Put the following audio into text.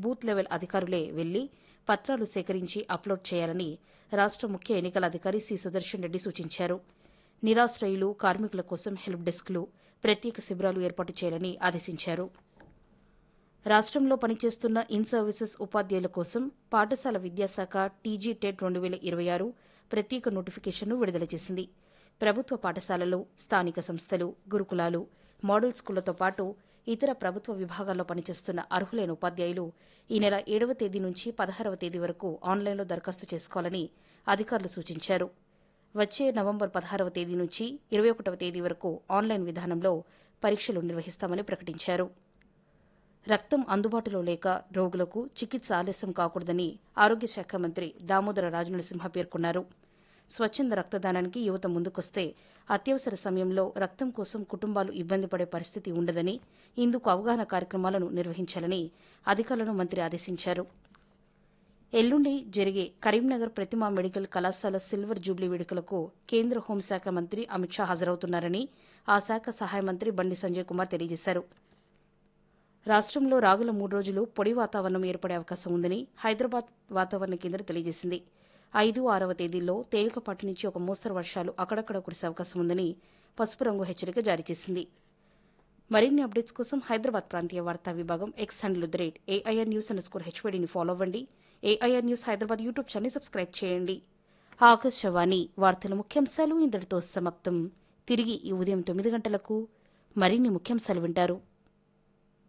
booth level అధికారులే వెళ్లి పత్రాలు సేకరించి అప్లోడ్ చేయాలని రాష్ట ముఖ్య ఎన్నికల అధికారి సి సుదర్శన్ రెడ్డి సూచించారు నిరాశ్రయులు కార్మికుల కోసం హెల్ప్ డెస్క్లు ప్రత్యేక శిబిరాలు ఏర్పాటు చేయాలని ఆదేశించారు రాష్ట్రంలో పనిచేస్తున్న ఇన్ సర్వీసెస్ ఉపాధ్యాయుల కోసం పాఠశాల విద్యాశాఖ టీజీ టెట్ రెండు వేల ఇరవై ఆరు ప్రత్యేక నోటిఫికేషన్ను విడుదల చేసింది ప్రభుత్వ పాఠశాలలు స్థానిక సంస్థలు గురుకులాలు మోడల్ స్కూళ్లతో పాటు ఇతర ప్రభుత్వ విభాగాల్లో పనిచేస్తున్న అర్హులైన ఉపాధ్యాయులు ఈ నెల ఏడవ తేదీ నుంచి పదహారవ తేదీ వరకు ఆన్లైన్లో దరఖాస్తు చేసుకోవాలని అధికారులు సూచించారు వచ్చే నవంబర్ పదహారవ తేదీ నుంచి ఇరవై ఒకటవ తేదీ వరకు ఆన్లైన్ విధానంలో పరీక్షలు నిర్వహిస్తామని ప్రకటించారు రక్తం అందుబాటులో లేక రోగులకు చికిత్స ఆలస్యం కాకూడదని ఆరోగ్య శాఖ మంత్రి దామోదర రాజనరసింహ పేర్కొన్నారు స్వచ్ఛంద రక్తదానానికి యువత ముందుకొస్తే అత్యవసర సమయంలో రక్తం కోసం కుటుంబాలు ఇబ్బంది పడే పరిస్థితి ఉండదని ఇందుకు అవగాహన కార్యక్రమాలను నిర్వహించాలని అధికారులను మంత్రి ఆదేశించారు ఎల్లుండి జరిగే కరీంనగర్ ప్రతిమా మెడికల్ కళాశాల సిల్వర్ జూబ్లీ వేడుకలకు కేంద్ర హోంశాఖ మంత్రి అమిత్ షా హాజరవుతున్నారని ఆ శాఖ సహాయ మంత్రి బండి సంజయ్ కుమార్ తెలియజేశారు రాష్ట్రంలో రాగుల మూడు రోజులు పొడి వాతావరణం ఏర్పడే అవకాశం ఉందని హైదరాబాద్ వాతావరణ కేంద్రం తెలియజేసింది ఐదు ఆరవ తేదీల్లో తేలికపాటి నుంచి ఒక మోస్తరు వర్షాలు అక్కడక్కడ కురిసే అవకాశం ఉందని పసుపు రంగు హెచ్చరిక జారీ చేసింది మరిన్ని అప్డేట్స్ కోసం హైదరాబాద్ ప్రాంతీయ వార్తా విభాగం X handle the rate AIR news under score హెచ్వైడీని ఫాలో అవ్వండి AIR news Hyderabad YouTube channel subscribe చేయండి ఆకాశవాణి వార్తల ముఖ్యాంశాలు ఇంతటితో సమాప్తం తిరిగి ఈ ఉదయం తొమ్మిది గంటలకు మరిన్ని ముఖ్యాంశాలు వింటారు